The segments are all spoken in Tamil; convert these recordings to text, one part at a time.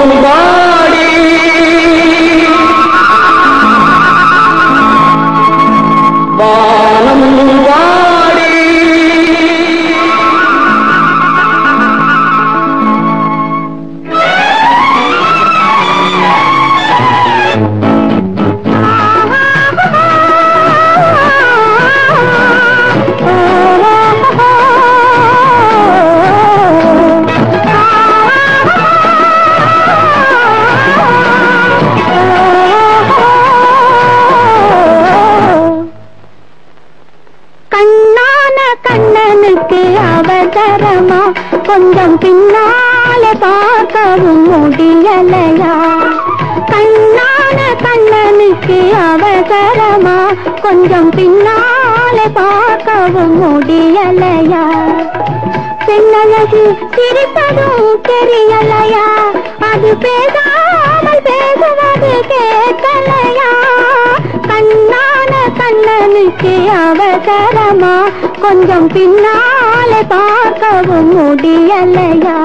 வாடி வானம் வாடி கண்ணான கண்ணனுக்கு அவசரமா கொஞ்சம் பின்னாலே பார்க்கவும் முடியலையா கண்ணான கண்ணனுக்கு அவசரமா கொஞ்சம் பின்னாலே பார்க்கவும் முடியலையா பெண்ணழகு சிரிப்பதும் தெரியலையா அது பேசாமல் பேசுவது கேட்கலையா கண்ணான கண்ணனுக்கு அவசரமா கொஞ்சம் பின்னாலே பார்க்கவும் முடியலையா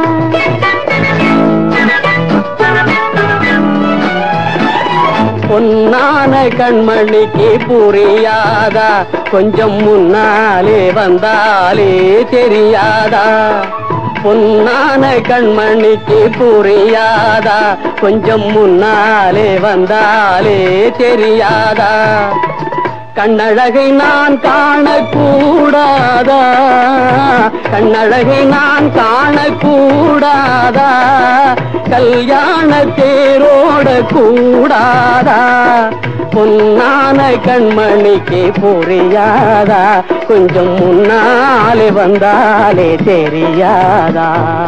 பொன்னான கண்மணிக்கு புரியாதா கொஞ்சம் முன்னாலே வந்தாலே தெரியாதா பொன்னான கண்மணிக்கு புரியாதா கொஞ்சம் முன்னாலே வந்தாலே தெரியாதா கண்ணழகை நான் காணக்கூடாதா கண்ணழகை நான் காணக்கூடாதா கல்யாண தேரோட கூடாதா பொன்னான கண்மணிக்கு புரியாதா கொஞ்சம் முன்னாலே வந்தாலே தெரியாதா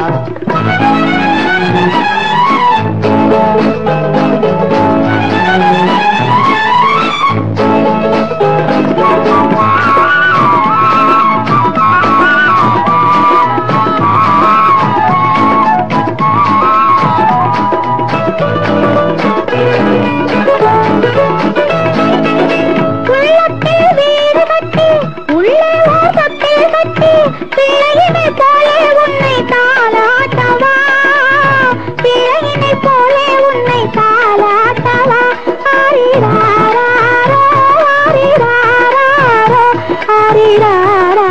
உள்ளத்தில் வீடு கட்டி உள்ளே ஓர் தொட்டில் கட்டி பிள்ளையினை போலே உன்னை தாளாட்டவா பிள்ளையினை போலே உன்னை தாளாட்டவா ஆரிராரோ ஆரிராரோ ஆரிராரோ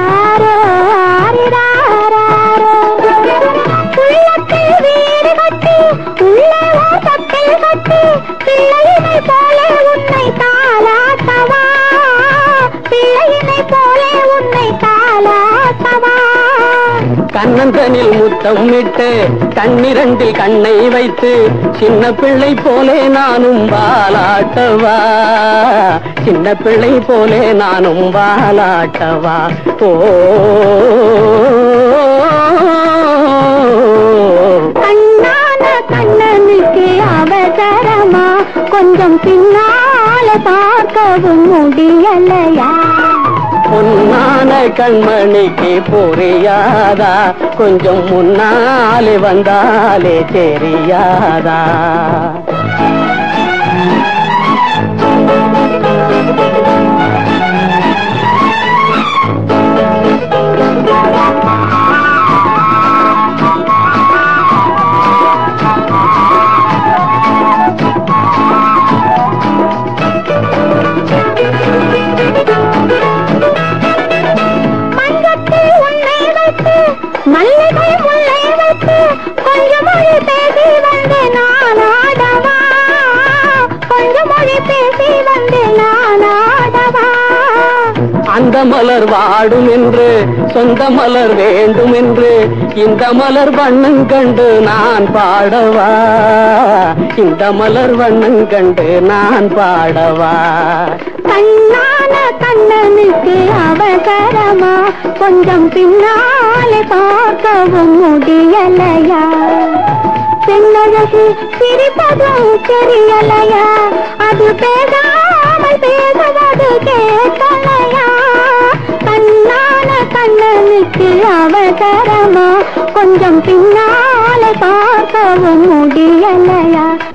ஆரிராரோ உள்ளத்தில் வீடு கட்டி உள்ளே ஓர் தொட்டில் கட்டி பிள்ளையினை போலே உன்னை தாளாட்டவா பிள்ளையினை போலே உன்னை தாளாட்டவா கண்ணந்தனில் முத்தம் இட்டு கண்ணிரண்டில் கண்ணை வைத்து சின்ன பிள்ளை போலே நானும் வாலாட்டவா சின்ன பிள்ளை போலே நானும் வாலாட்டவா ஓ கண்ணான கண்ணனுக்கு அவசரமா கொஞ்சம் பின்னால பார்க்கவும் முடியலையா பொன்னான கண்மணிக்கு புரியாதா கொஞ்சம் முன்னாலே வந்தாலே தெரியாதா மஞ்சத்தில் உன்னை வைத்து மல்லிகை முல்லை வைத்து கொஞ்சம் மொழி பேசி வந்து நான் ஆடவா கொஞ்சம் மொழி பேசி வந்து நான் ஆடவா அந்த மலர் வாடும் என்று சொந்த மலர் வேண்டும் என்று இந்த மலர் வண்ணம் கண்டு நான் பாடவா இந்த மலர் வண்ணம் கண்டு நான் பாடவா கண்ணான கண்ணனுக்கு அவசரமா கொஞ்சம் பின்னாலே பார்க்கவும் முடியலையா பெண்ணழகு சிரிப்பதும் தெரியலையா அது பேசாமல் பேசுவது கேட்கலையா கண்ணான கண்ணனுக்கு அவசரமா கொஞ்சம் பின்னாலே பார்க்கவும் முடியலையா